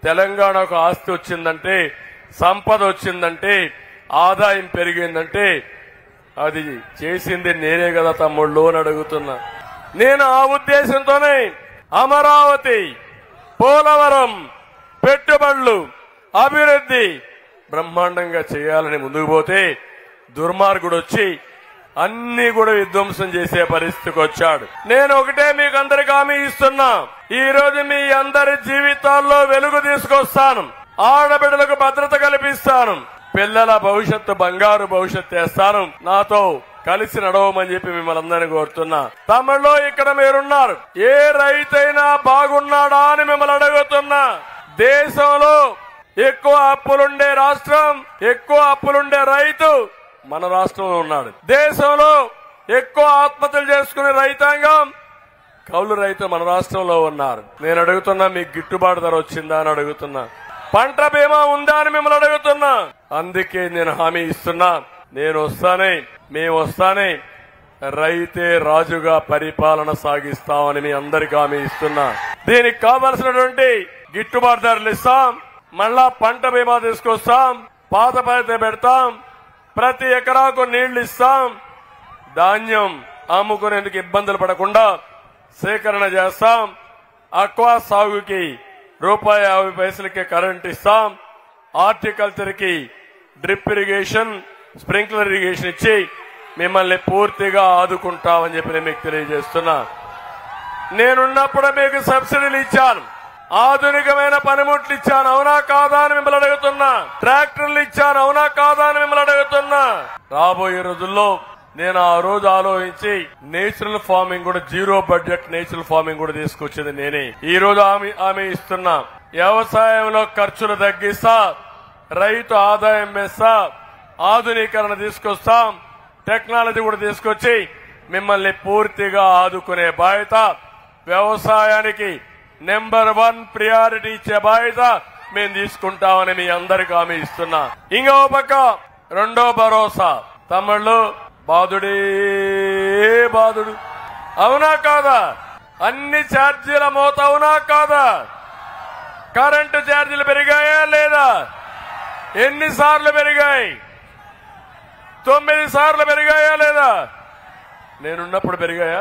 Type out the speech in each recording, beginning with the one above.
తెలంగాణకు ఆస్తి వచ్చిందంటే సంపద వచ్చిందంటే ఆదాయం పెరిగిందంటే అది చేసింది నేనే కదా తమ్ముళ్ళు అని అడుగుతున్నా నేను ఆ ఉద్దేశంతోనే అమరావతి పోలవరం పెట్టుబడులు అభివృద్ధి బ్రహ్మాండంగా చేయాలని ముందుకు పోతే దుర్మార్గుడు వచ్చి అన్ని కూడా విధ్వంసం చేసే పరిస్థితికి వచ్చాడు నేను ఒకటే మీకు అందరికి హామీ ఇస్తున్నా ఈ రోజు మీ అందరి జీవితాల్లో వెలుగు తీసుకొస్తాను ఆడబిడ్డలకు భద్రత కల్పిస్తాను పిల్లల భవిష్యత్తు బంగారు భవిష్యత్తు చేస్తాను నాతో కలిసి నడవమని చెప్పి మిమ్మల్ని అందరినీ కోరుతున్నా తమిళలో ఇక్కడ మీరున్నారు ఏ రైతైనా బాగున్నాడా అని మిమ్మల్ని అడుగుతున్నా దేశంలో ఎక్కువ అప్పులుండే రాష్ట్రం ఎక్కువ అప్పులుండే రైతు మన రాష్ట్రంలో ఉన్నాడు దేశంలో ఎక్కువ ఆత్మహత్యలు చేసుకునే రైతాంగం కౌలు రైతులు మన రాష్ట్రంలో ఉన్నారు నేను అడుగుతున్నా మీకు గిట్టుబాటు ధర వచ్చిందా అని అడుగుతున్నా పంట బీమా ఉందా అని మిమ్మల్ని అడుగుతున్నా అందుకే నేను హామీ ఇస్తున్నా నేను వస్తానే మేము వస్తానే రైతే రాజుగా పరిపాలన సాగిస్తామని మీ అందరికి హామీ ఇస్తున్నా దీనికి కావలసినటువంటి గిట్టుబాటు ధరలు ఇస్తాం మళ్ళా పంట బీమా తీసుకొస్తాం పాత పైతే పెడతాం ప్రతి ఎకరాకు నీళ్లు ఇస్తాం ధాన్యం అమ్ముకునేందుకు ఇబ్బందులు పడకుండా సేకరణ చేస్తాం అక్వా సాగుకి రూపాయి యాభై పైసలకి కరెంట్ ఇస్తాం హార్టికల్చర్ కి డ్రిప్ ఇరిగేషన్ స్ప్రింక్లర్ ఇరిగేషన్ ఇచ్చి మిమ్మల్ని పూర్తిగా ఆదుకుంటామని చెప్పి నేను మీకు తెలియజేస్తున్నా నేనున్నప్పుడు మీకు సబ్సిడీలు ఇచ్చాను ఆధునికమైన పనిముట్లు ఇచ్చాను అవునా కాదా అని మిమ్మల్ని అడుగుతున్నా ట్రాక్టర్లు ఇచ్చాను అవునా కాదా అని మిమ్మల్ని అడుగుతున్నా రాబోయే రోజుల్లో నేను ఆ రోజు ఆలోచించి నేచురల్ ఫార్మింగ్ కూడా జీరో బడ్జెట్ నేచురల్ ఫార్మింగ్ కూడా తీసుకొచ్చింది నేనే ఈ రోజు ఆమె ఆమె ఇస్తున్నా వ్యవసాయంలో ఖర్చులు తగ్గిస్తా రైతు ఆదాయం పెంచుతా ఆధునీకరణ తీసుకొస్తాం టెక్నాలజీ కూడా తీసుకొచ్చి మిమ్మల్ని పూర్తిగా ఆదుకునే బాధ్యత వ్యవసాయానికి నెంబర్ వన్ ప్రియారిటీ ఇచ్చే బాధ్యత మేము తీసుకుంటామని మీ అందరికి హామీ ఇస్తున్నా ఇంకో పక్క రెండో భరోసా తమిళ్ళు బాధుడే బాధుడు అవునా కాదా అన్ని ఛార్జీల మోత అవునా కాదా కరెంటు ఛార్జీలు పెరిగాయా లేదా ఎన్నిసార్లు పెరిగాయి తొమ్మిది సార్లు పెరిగాయా లేదా నేనున్నప్పుడు పెరిగాయా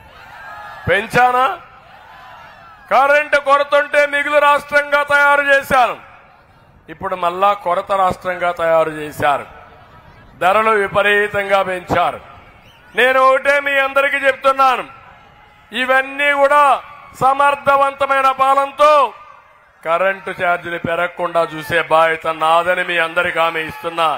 పెంచానా కరెంటు కొరతుంటే మిగులు రాష్ట్రంగా తయారు చేశాను ఇప్పుడు మళ్ళా కొరత రాష్ట్రంగా తయారు చేశారు ధరలు విపరీతంగా పెంచారు నేను ఒకటే మీ అందరికీ చెప్తున్నాను ఇవన్నీ కూడా సమర్థవంతమైన పాలనతో కరెంటు ఛార్జీలు పెరగకుండా చూసే బాధ్యత నాదని మీ అందరికీ హామీ ఇస్తున్నా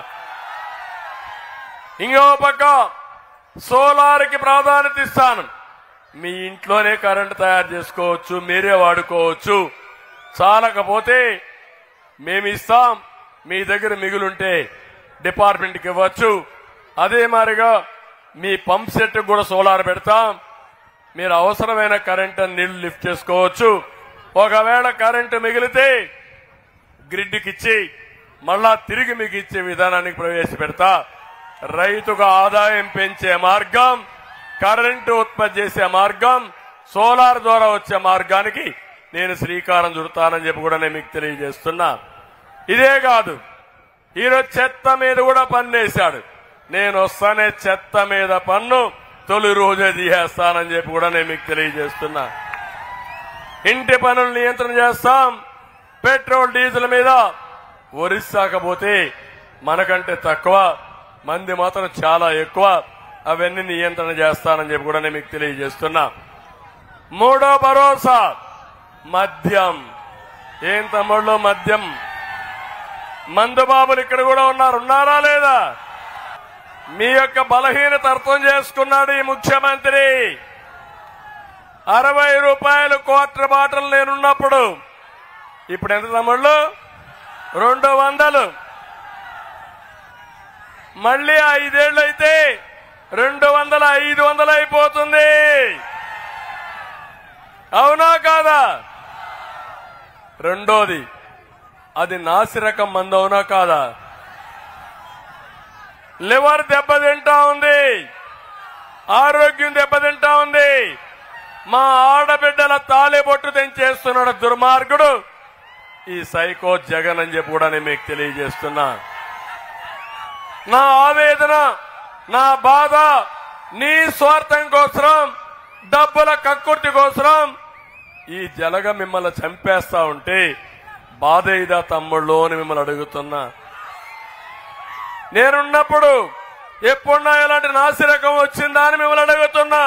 ఇంకో పక్క సోలార్ కి ప్రాధాన్యత ఇస్తాను మీ ఇంట్లోనే కరెంటు తయారు చేసుకోవచ్చు మీరే వాడుకోవచ్చు చాలకపోతే మేము ఇస్తాం మీ దగ్గర మిగులుంటే డిపార్ట్మెంట్కి ఇవ్వచ్చు అదే మాదిరిగా మీ పంప్ సెట్ కూడా సోలార్ పెడతాం మీరు అవసరమైన కరెంట్ నీళ్లు లిఫ్ట్ చేసుకోవచ్చు ఒకవేళ కరెంటు మిగిలితే గ్రిడ్కి ఇచ్చి మళ్ళా తిరిగి మీకు ఇచ్చే విధానానికి ప్రవేశపెడతా రైతుకు ఆదాయం పెంచే మార్గం కరెంటు ఉత్పత్తి చేసే మార్గం సోలార్ ద్వారా వచ్చే మార్గానికి నేను శ్రీకారం చుడతానని చెప్పి కూడా నేను మీకు తెలియజేస్తున్నా ఇదే కాదు ఈరోజు చెత్త మీద కూడా పన్నేశాడు నేను వస్తానే చెత్త మీద పన్ను తొలి రోజే తీసేస్తానని చెప్పి కూడా నేను మీకు తెలియజేస్తున్నా ఇంటి పనులు నియంత్రణ చేస్తాం పెట్రోల్ డీజిల్ మీద ఒరిస్సాకపోతే మనకంటే తక్కువ మంది మాత్రం చాలా ఎక్కువ అవన్నీ నియంత్రణ చేస్తానని చెప్పి కూడా నేను మీకు తెలియజేస్తున్నా మూడో భరోసా మద్యం ఏం తమ్ముళ్ళు మద్యం మందు బాబులు ఇక్కడ కూడా ఉన్నారు ఉన్నారా లేదా మీ యొక్క బలహీనత అర్థం చేసుకున్నాడు ఈ ముఖ్యమంత్రి అరవై రూపాయలు క్వార్టర్ బాటిల్ నేనున్నప్పుడు ఇప్పుడు ఎంత తమ్ముళ్ళు రెండు వందలు మళ్ళీ ఐదేళ్లు అయితే రెండు వందల ఐదు వందలు అయిపోతుంది అవునా కాదా రెండోది అది నాసిరకం మందు అవునా కాదా లివర్ దెబ్బతింటా ఉంది ఆరోగ్యం దెబ్బతింటా ఉంది మా ఆడబిడ్డల తాలిబొట్టు తెంచేస్తున్నాడు దుర్మార్గుడు ఈ సైకో జగన్ అని చెప్పి కూడా నేను మీకు తెలియజేస్తున్నా నా ఆవేదన నా బాధ నీ స్వార్థం కోసం డబ్బుల కక్కుర్తి కోసం ఈ జలగ మిమ్మల్ని చంపేస్తా ఉంటే బాధ ఇదా తమ్ముళ్ళు అని మిమ్మల్ని అడుగుతున్నా నేనున్నప్పుడు ఎప్పుడున్నా ఇలాంటి నాసిరకం వచ్చిందా అని మిమ్మల్ని అడుగుతున్నా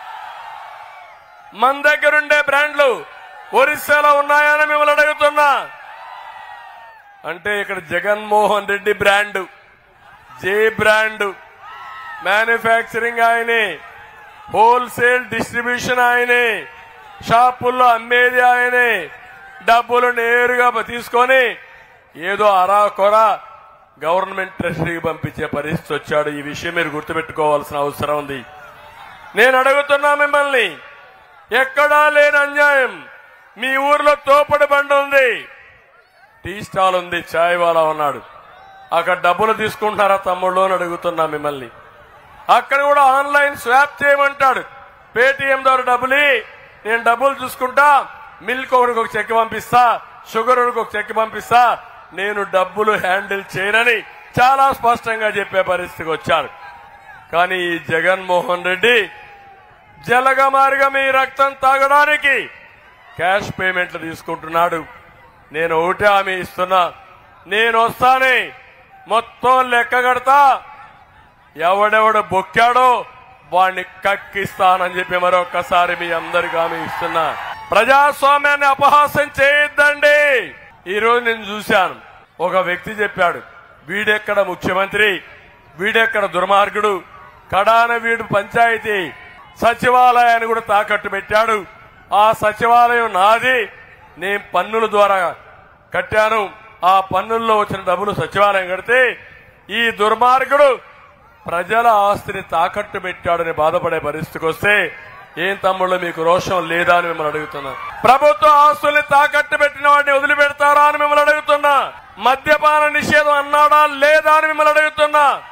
మన దగ్గరుండే బ్రాండ్లు ఒరిస్సాలో ఉన్నాయని మిమ్మల్ని అడుగుతున్నా అంటే ఇక్కడ Jaganmohan Reddy brand J brand manufacturing ఆయనే హోల్సేల్ డిస్ట్రిబ్యూషన్ ఆయనే షాపుల్లో అమ్మేది ఆయనే డబ్బులు నేరుగా తీసుకొని ఏదో అరా కొర గవర్నమెంట్ ట్రెషరీకి పంపించే పరిస్థితి వచ్చాడు ఈ విషయం మీరు గుర్తుపెట్టుకోవాల్సిన అవసరం ఉంది నేను అడుగుతున్నా మిమ్మల్ని ఎక్కడా లేని అన్యాయం మీ ఊర్లో తోపడి బండి ఉంది టీ స్టాల్ ఉంది చాయ్ వాలా ఉన్నాడు అక్కడ డబ్బులు తీసుకుంటున్నారా తమ్ముళ్ళు అని అడుగుతున్నా మిమ్మల్ని అక్కడ కూడా ఆన్లైన్ స్వాప్ చేయమంటాడు పేటిఎం ద్వారా డబ్బులు నేను డబ్బులు చూసుకుంటా మిల్క్ ఒకరికి ఒక చెక్ పంపిస్తా షుగర్ ఒకరికి ఒక చెక్ పంపిస్తా నేను డబ్బులు హ్యాండిల్ చేయనని చాలా స్పష్టంగా చెప్పే పరిస్థితికి వచ్చారు కానీ ఈ జగన్మోహన్ రెడ్డి జలగమారిగా మీ రక్తం తాగడానికి క్యాష్ పేమెంట్లు తీసుకుంటున్నాడు నేను ఒకటే హామీ ఇస్తున్నా నేను వస్తానే మొత్తం లెక్క కడతా ఎవడెవడు బొక్కాడో వాడిని కక్కిస్తానని చెప్పి మరొక్కసారి మీ అందరికి హామీ ఇస్తున్నా ప్రజాస్వామ్యాన్ని అపహాస్యం చేయొద్దండి ఈ రోజు నేను చూశాను ఒక వ్యక్తి చెప్పాడు వీడెక్కడ ముఖ్యమంత్రి వీడెక్కడ దుర్మార్గుడు కడాన వీడు పంచాయతీ సచివాలయాన్ని కూడా తాకట్టు పెట్టాడు ఆ సచివాలయం నాది నేను పన్నుల ద్వారా కట్టాను ఆ పన్నుల్లో వచ్చిన డబ్బులు సచివాలయం కడితే ఈ దుర్మార్గుడు ప్రజల ఆస్తిని తాకట్టు పెట్టాడని బాధపడే పరిస్థితికి వస్తే ఏం తమ్ముళ్ళు మీకు రోషం లేదా అని మిమ్మల్ని అడుగుతున్నా ప్రభుత్వ ఆస్తుల్ని తాకట్టు పెట్టిన వాడిని వదిలిపెడతారా అని మిమ్మల్ని అడుగుతున్నా మద్యపాన నిషేధం అన్నాడా లేదా అని మిమ్మల్ని అడుగుతున్నా